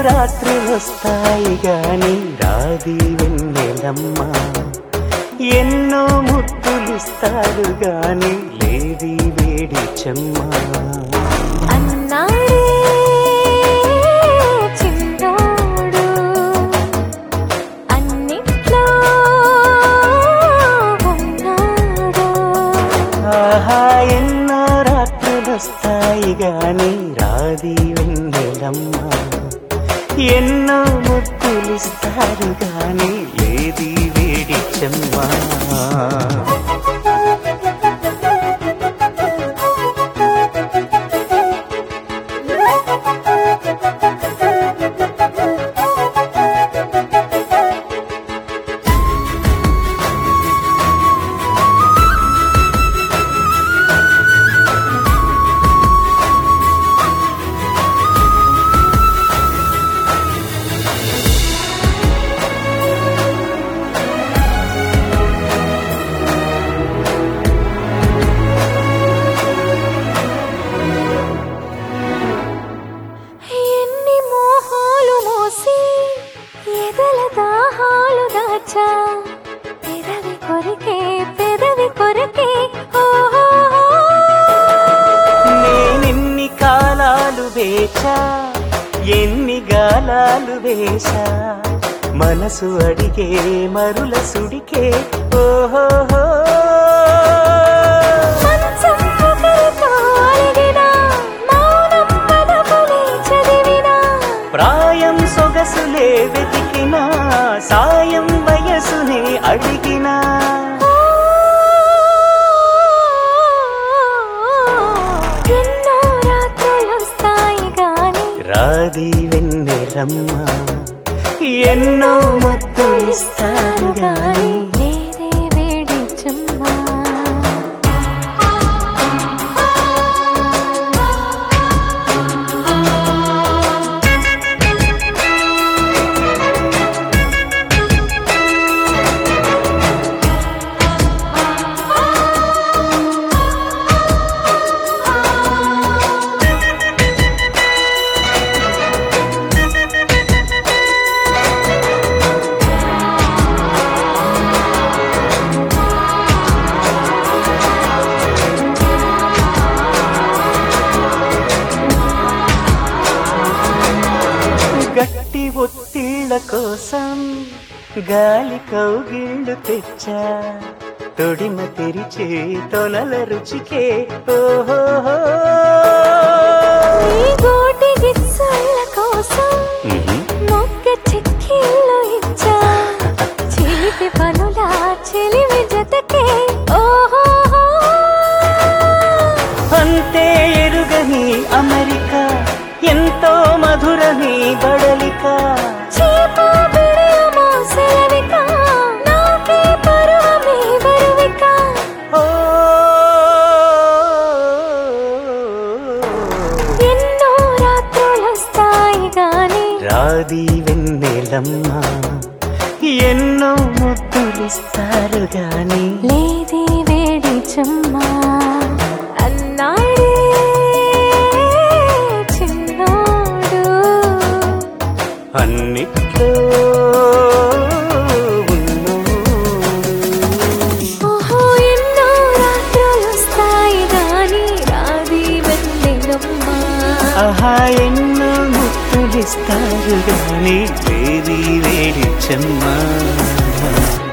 రాత్రులొస్తాయి గాని రాది వెన్నెలమ్మ ఎన్నో ముద్దులిస్తాడు గాని లేది వేడి చెమ్మ అన్నాడే చిన్నోడు అన్నిట్లో ఉన్నాడు ఆహా ఎన్నో రాత్రులొస్తాయి గాని రాది వెన్నెలమ్మ ఎన్నో ముద్దులిస్తారు గాని లేది వేడి చెమ్మ ఎన్ని మోహాలు మోసి ఎదల దాహాలు దాచా పెదవి కొరికే పెదవి కొరికే ఓహో నేనెన్ని కాలాలు వేచా ఎన్ని గాలాలు వేశా మనసు అడిగే మరుల సుడికే ఓహో మంచం ఒకరితో అలిగినా, మౌనం పదములే చదివినా, ప్రాయం సొగసులే వెతికినా సాయం వయసునే అడిగినా ఎన్నో రాత్రులొస్తాయి గాని రాది వెన్నెలమ్మ ఎన్నో ముద్దులిస్తారు గాని లేదే వేడి చుమ్మా గట్టి ఒత్తిళ్ళ కోసం గాలి కౌగిళ్ళు తెచ్చా తొడిమ తెరిచే తొలల రుచికే ఓహో ఈ గోటి గిచ్చుళ్ళ కోసం మొక్క చిక్కిళ్ళు ఇచ్చా చిలిపి పనుల చిలిమి జతకే ఓహో అంతే ఎరుగని అమెరికా ఎంతో మధురని బడలిక చీప బిడియమో సెలవిక నాకే పరువమే బరువిక ఓ ఎన్నో రాత్రులొస్తాయి గాని రాది వెన్నెలమ్మ ఎన్నో ముద్దులిస్తారు గాని లేది వేడి చుమ్మా అన్నాడే చిన్నోడు అన్నిట్లో ఉన్నోడు. ఓహో ఎన్నో రాత్రులొస్తాయి గాని రాది వెన్నెలమ్మా ఆహా ఎన్నో ముద్దులిస్తారు గాని వేడి వేడి చెమ్మ